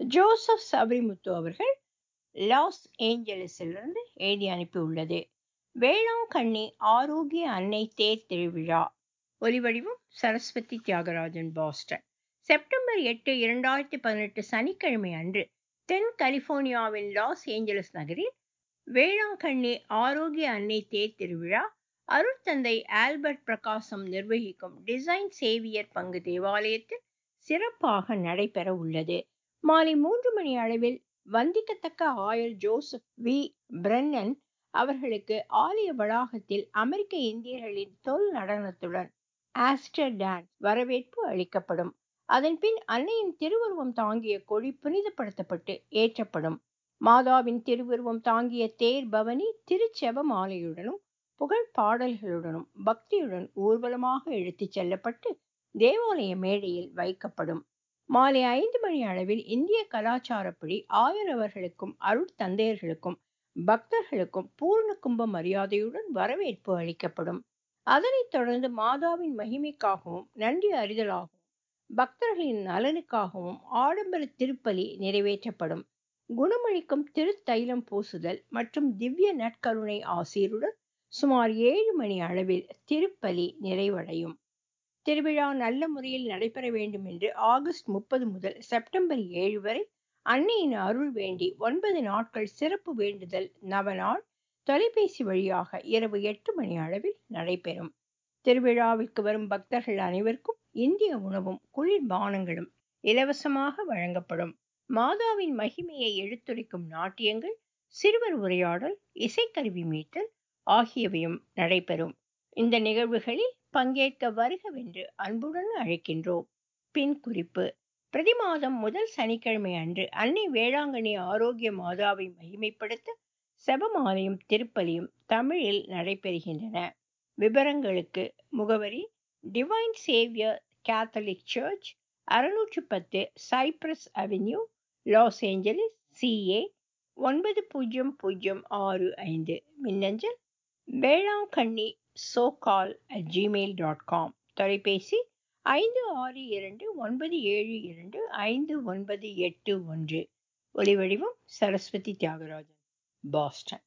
Joseph Sabarimuthu அவர்கள் loss ஏஞ்சலஸிலிருந்து எழுதி அனுப்பியுள்ளது வேளாங்கண்ணி ஆரோக்கிய அன்னை தேர் திருவிழா ஒலிவடிவம் சரஸ்வதி தியாகராஜன் பாஸ்டன் செப்டம்பர் எட்டு இரண்டாயிரத்தி பதினெட்டு சனிக்கிழமை அன்று தென் கலிபோர்னியாவின் லாஸ் ஏஞ்சலஸ் நகரில் வேளாங்கண்ணி ஆரோக்கிய அன்னை தேர் திருவிழா அருட்தந்தை ஆல்பர்ட் பிரகாசம் நிர்வகிக்கும் டிசைன் சேவியர் பங்கு தேவாலயத்தில் சிறப்பாக நடைபெற உள்ளது மாலை மூன்று மணி அளவில் வந்திக்கத்தக்க ஆயர் ஜோசப் வி பிரன்னன் அவர்களுக்கு ஆலய வளாகத்தில் அமெரிக்க இந்தியர்களின் தொல் நடனத்துடன் ஆஸ்டர் டான்ஸ் வரவேற்பு அளிக்கப்படும் அதன் பின் அன்னையின் திருவுருவம் தாங்கிய கொடி புனிதப்படுத்தப்பட்டு ஏற்றப்படும் மாதாவின் திருவுருவம் தாங்கிய தேர் பவனி திருச்செவ மாலையுடனும் புகழ் பாடல்களுடனும் பக்தியுடன் ஊர்வலமாக எடுத்துச் செல்லப்பட்டு தேவாலய மேடையில் வைக்கப்படும் மாலை ஐந்து மணி அளவில் இந்திய கலாச்சாரப்படி ஆயர் அவர்களுக்கும் அருட்தந்தையர்களுக்கும் பக்தர்களுக்கும் பூர்ண கும்ப மரியாதையுடன் வரவேற்பு அளிக்கப்படும் அதனைத் தொடர்ந்து மாதாவின் மகிமைக்காகவும் நன்றி அறிதலாகவும் பக்தர்களின் நலனுக்காகவும் ஆடம்பர திருப்பலி நிறைவேற்றப்படும் குணமளிக்கும் திருத்தைலம் பூசுதல் மற்றும் திவ்ய நற்கருணை ஆசீருடன் சுமார் ஏழு மணி அளவில் திருப்பலி நிறைவடையும் திருவிழா நல்ல முறையில் நடைபெற வேண்டும் என்று ஆகஸ்ட் முப்பது முதல் செப்டம்பர் ஏழு வரை அன்னையின் அருள் வேண்டி ஒன்பது நாட்கள் சிறப்பு வேண்டுதல் நவநாள் தொலைபேசி வழியாக இரவு எட்டு மணி அளவில் நடைபெறும் திருவிழாவிற்கு வரும் பக்தர்கள் அனைவருக்கும் இந்திய உணவும் குளிர்பானங்களும் இலவசமாக வழங்கப்படும் மாதாவின் மகிமையை எடுத்துரைக்கும் நாட்டியங்கள் சிறுவர் உரையாடல் இசைக்கருவி மீட்டல் ஆகியவையும் நடைபெறும் இந்த நிகழ்வுகளில் பங்கேற்க வருகவென்று அன்புடன் அழைக்கின்றோம் பின் குறிப்பு பிரதி மாதம் முதல் சனிக்கிழமை அன்று அன்னை வேளாங்கண்ணி ஆரோக்கிய மாதாவை மகிமைப்படுத்த செபமாலையும் திருப்பலியும் தமிழில் நடைபெறுகின்றன விவரங்களுக்கு முகவரி டிவைன் சேவியர் கேத்தலிக் சர்ச் அறுநூற்று பத்து Cypress avenue Los Angeles CA ஒன்பது பூஜ்ஜியம் பூஜ்ஜியம் ஆறு ஐந்து மின்னஞ்சல் Velankanni socal at Gmail dot com தொலைபேசி ஐந்து ஆறு இரண்டு ஒன்பது ஏழு இரண்டு ஐந்து ஒன்பது எட்டு ஒன்று ஒலிவடிவம் சரஸ்வதி தியாகராஜன் பாஸ்டன்